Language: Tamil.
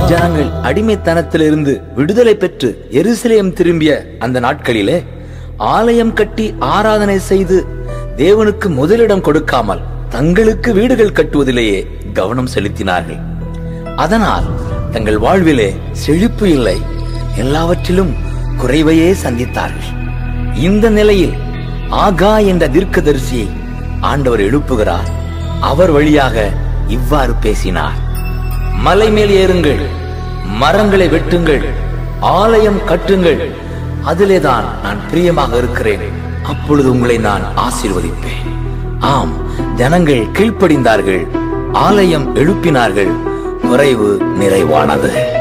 ஜனங்கள் அடிமைத்தனத்திலிருந்து விடுதலை பெற்று எருசலேம் திரும்பிய அந்த நாட்களிலே ஆலயம் கட்டி ஆராதனை செய்து தேவனுக்கு முதலிடம் கொடுக்காமல் தங்களுக்கு வீடுகள் கட்டுவதிலேயே கவனம் செலுத்தினார்கள் அதனால் தங்கள் வாழ்விலே செழிப்பு இல்லை எல்லாவற்றிலும் குறைவையே சந்தித்தார்கள் இந்த நிலையில் ஆகா என்ற தீர்க்கதரிசியை ஆண்டவர் எழுப்புகிறார் அவர் வழியாக இவ்வாறு பேசினார் மலை மேல் ஏறுங்கள் மரங்களை வெட்டுங்கள் ஆலயம் கட்டுங்கள் அதிலேதான் நான் பிரியமாக இருக்கிறேன் அப்பொழுது உங்களை நான் ஆசீர்வதிப்பேன் ஆம் ஜனங்கள் கீழ்ப்படிந்தார்கள் ஆலயம் எழுப்பினார்கள் குறைவு நிறைவானது